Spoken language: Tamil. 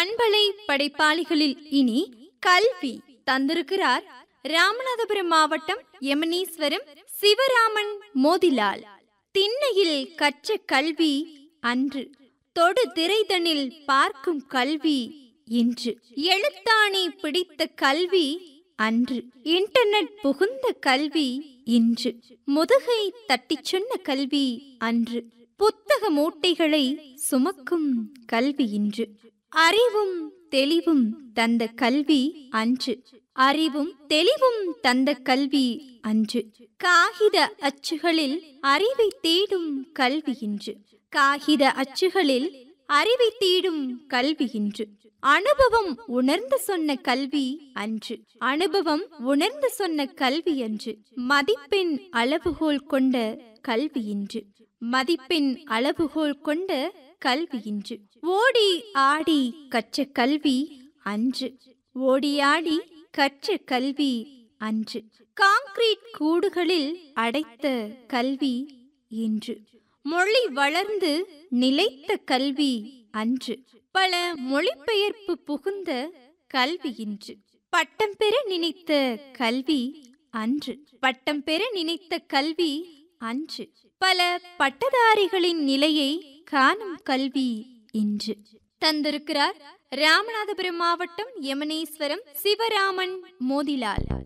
பண்பலை படைப்பாளிகளில் இனி கல்வி தந்திருக்கிறார் ராமநாதபுரம் மாவட்டம் யமனீஸ்வரம் சிவராமன் மோதிலால் திண்ணையில் கற்ற கல்வி அன்று தொடு திரைதனில் பார்க்கும் கல்வி இன்று எழுத்தாணி பிடித்த கல்வி அன்று இன்டர்நெட் புகுந்த கல்வி இன்று முதுகை தட்டிச் சொன்ன கல்வி அன்று புத்தக மூட்டைகளை சுமக்கும் கல்வி இன்று அறிவும் தெளிவும் தந்த கல்வி அன்று அறிவும் தெளிவும் தந்த கல்வி அன்று காகித அச்சுகளில் அறிவை தேடும் கல்வி இன்று காகித அச்சுகளில் அறிவை தேடும் கல்வி இன்று அனுபவம் உணர்ந்து சொன்ன கல்வி அன்று அனுபவம் உணர்ந்து சொன்ன கல்வி அன்று மதிப்பெண் அளவுகோல் கொண்ட கல்வி இன்று மதிப்பெண் அளவுகோல் கொண்ட கல்வி இன்று ஓடி ஆடி கற்ற கல்வி அன்று ஓடி ஆடி கற்ற கல்வி அன்று காங்கிரீட் கூடுகளில் அடைத்த கல்வி இன்று மொழி வளர்ந்து நிலைத்த கல்வி அன்று பல மொழிபெயர்ப்பு புகுந்த கல்வி இன்று பட்டம் பெற நினைத்த கல்வி அன்று பட்டம் பெற நினைத்த கல்வி அன்று பல பட்டதாரிகளின் நிலையை காணும் கல்வி இன்று தந்திருக்கிறார் ராமநாதபுரம் மாவட்டம் யமனேஸ்வரம் சிவராமன் மோதிலால்